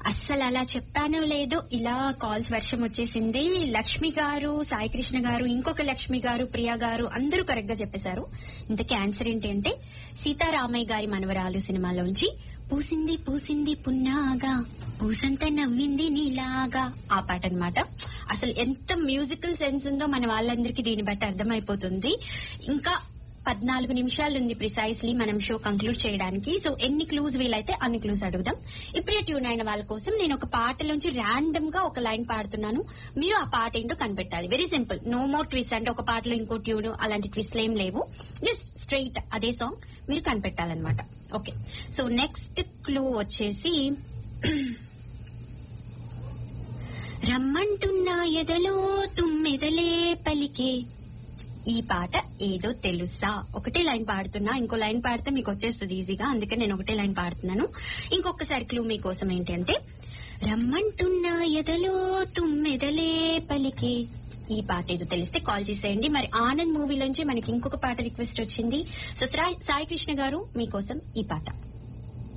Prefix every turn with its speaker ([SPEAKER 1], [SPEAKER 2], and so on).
[SPEAKER 1] అస్సలు అలా చెప్పానో లేదో ఇలా కాల్స్ వర్షం వచ్చేసింది లక్ష్మి గారు సాయి కృష్ణ గారు ఇంకొక లక్ష్మి గారు ప్రియా గారు అందరూ కరెక్ట్ గా చెప్పేశారు ఇంత క్యాన్సర్ ఏంటి అంటే సీతారామయ్య గారి మనవరాలు సినిమాలోంచి పూసింది పూసింది పున్నాగా పూసంత నవ్వింది నీలాగా ఆ పాట అన్నమాట అసలు ఎంత మ్యూజికల్ సెన్స్ ఉందో మన వాళ్ళందరికీ దీన్ని బట్టి అర్థమైపోతుంది ఇంకా పద్నాలుగు నిమిషాలు ఉంది ప్రిసైజ్లీ మనం షో కంక్లూడ్ చేయడానికి సో ఎన్ని క్లూజ్ వీలైతే అన్ని క్లూజ్ అడుగుదాం ఇప్పుడే ట్యూన్ అయిన వాళ్ళ కోసం నేను ఒక పాటలోంచి ర్యాండమ్ గా ఒక లైన్ పాడుతున్నాను మీరు ఆ పాట ఏంటో కనిపెట్టాలి very simple no more twist అంటే ఒక పాటలో ఇంకో ట్యూన్ అలాంటి ట్విస్ట్లు ఏం లేవు జస్ట్ స్ట్రైట్ అదే సాంగ్ మీరు కనిపెట్టాలన్నమాట ఓకే సో నెక్స్ట్ క్లూ వచ్చేసి రమ్మంటున్న ఎదలో తుమ్మెదలే పలికే ఈ పాట ఏదో తెలుసా ఒకటే లైన్ పాడుతున్నా ఇంకో లైన్ పాడితే మీకు వచ్చేస్తుంది ఈజీగా అందుకే నేను ఒకటే లైన్ పాడుతున్నాను ఇంకొకసారి క్లూ మీకోసం ఏంటంటే రమ్మంటున్న ఎదలో తుమ్మెదలే పలికే ఈ పాట ఏదో తెలిస్తే కాల్ చేసేయండి మరి ఆనంద్ మూవీలోంచి మనకి ఇంకొక పాట రిక్వెస్ట్ వచ్చింది సో సాయి కృష్ణ గారు మీకోసం ఈ పాట